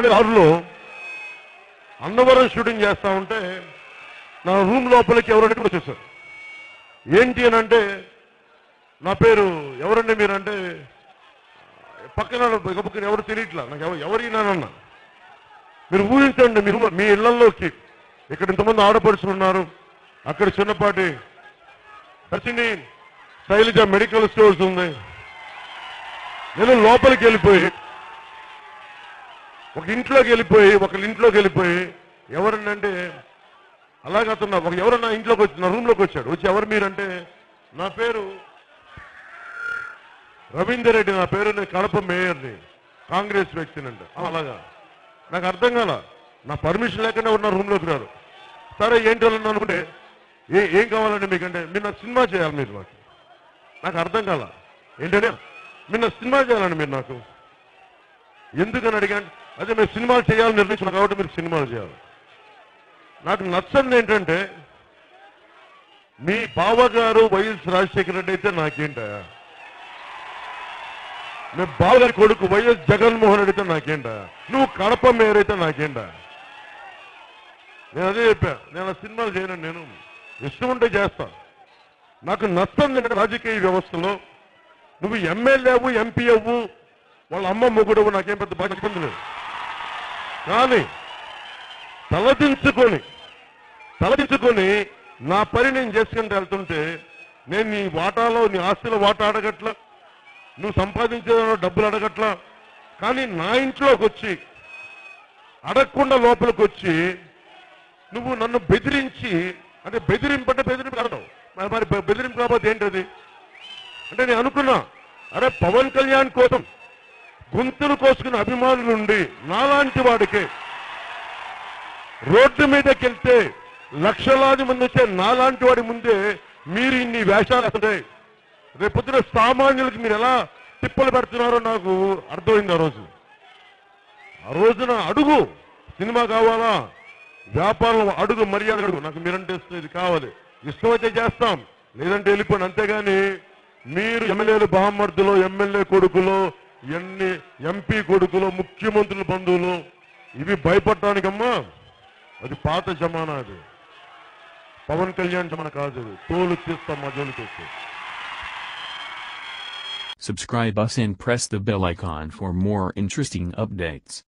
వేల ఆరులో అన్నవరం షూటింగ్ చేస్తా ఉంటే నా రూమ్ లోపలికి ఎవరంటే వచ్చేసారు ఏంటి అని అంటే నా పేరు ఎవరండి మీరంటే పక్కన పక్కన ఎవరు తెలియట్లా నాకు ఎవరు ఎవరినానన్నా మీరు ఊహించండి మీరు మీ ఇళ్లలోకి ఇక్కడ ఇంతమంది ఆడపడుచులు ఉన్నారు అక్కడ చిన్నపాటి సచిని శైలజ మెడికల్ స్టోర్స్ ఉంది నేను లోపలికి వెళ్ళిపోయి ఒక ఇంట్లోకి వెళ్ళిపోయి ఒక ఇంట్లోకి వెళ్ళిపోయి ఎవరనంటే అలాగే అతను ఒక ఎవరన్నా ఇంట్లోకి వచ్చి నా రూమ్లోకి వచ్చాడు వచ్చి ఎవరు మీరంటే నా పేరు రవీందర్ రెడ్డి నా పేరు నేను కడప మేయర్ని కాంగ్రెస్ వ్యక్తినంట "ఆ, అలాగా నాకు అర్థం కాల నా పర్మిషన్ లేకుండా ఉన్న రూమ్లోకి రారు సరే ఏంటి వాళ్ళు అనుకుంటే ఏ ఏం కావాలండి మీకంటే మీరు నాకు సినిమా చేయాలి మీరు నాకు నాకు అర్థం కాల ఏంటంటే మీరు నాకు సినిమా చేయాలండి మీరు నాకు ఎందుకని అడిగాను అదే మీరు సినిమాలు చేయాలని నిర్ణయించుకున్నారు కాబట్టి మీరు సినిమాలు చేయాలి నాకు నచ్చంది ఏంటంటే మీ బావగారు వైఎస్ రాజశేఖర రెడ్డి అయితే నాకేంటయా మీ బావగారి కొడుకు వైఎస్ జగన్మోహన్ రెడ్డి అయితే నాకేంటా నువ్వు కడప మేయర్ అయితే నాకేంటా నేను అదే చెప్పా నేను ఆ సినిమాలు చేయను నేను ఇష్టం ఉంటే చేస్తా నాకు నచ్చంది ఏంటంటే రాజకీయ వ్యవస్థలో నువ్వు ఎమ్మెల్యేవు ఎంపీ అవ్వు వాళ్ళ అమ్మ మొగుడవు నాకేం పెద్ద బాగా ఇబ్బంది లేదు కానీ తలదించుకొని తలదించుకొని నా పని నేను చేసుకుంటూ వెళ్తుంటే నేను నీ వాటాలో నీ ఆస్తిలో వాటా అడగట్లా నువ్వు సంపాదించే డబ్బులు అడగట్లా కానీ నా ఇంట్లోకి వచ్చి అడగకుండా లోపలికి వచ్చి నువ్వు నన్ను బెదిరించి అంటే బెదిరింపు అంటే బెదిరింపు కాదు మరి మరి బె- బెదిరింపు కాకపోతే ఏంటది అంటే నేను అనుకున్నా అరే పవన్ కళ్యాణ్ కోసం గొంతులు కోసుకున్న అభిమానులు ఉండి నాలాంటి వాడికి రోడ్డు మీదకి వెళ్తే లక్షలాది మంది వచ్చే నాలాంటి వాడి ముందే మీరు ఇన్ని వేషాలు వస్తాయి రేపొద్దున సామాన్యులకి మీరు ఎలా తిప్పలు పెడుతున్నారో నాకు అర్థమైంది ఆ రోజు ఆ రోజున అడుగు సినిమా కావాలా వ్యాపారం అడుగు మర్యాద అడుగు నాకు మీరంటే ఇష్టం ఇది కావాలి ఇష్టమైతే చేస్తాం లేదంటే వెళ్ళిపోండి అంతేగాని మీరు ఎమ్మెల్యేలు బామ్మర్దులు ఎమ్మెల్యే కొడుకులు ఎన్ని ఎంపీ కొడుకులు ముఖ్యమంత్రుల బంధువులు ఇవి భయపడటానికమ్మా అది పాత జమానా అది పవన్ కళ్యాణ్ జమానా కాదు అది తోలు తీస్తాం మా జోలికి వస్తే Subscribe us and press the bell icon for more interesting updates.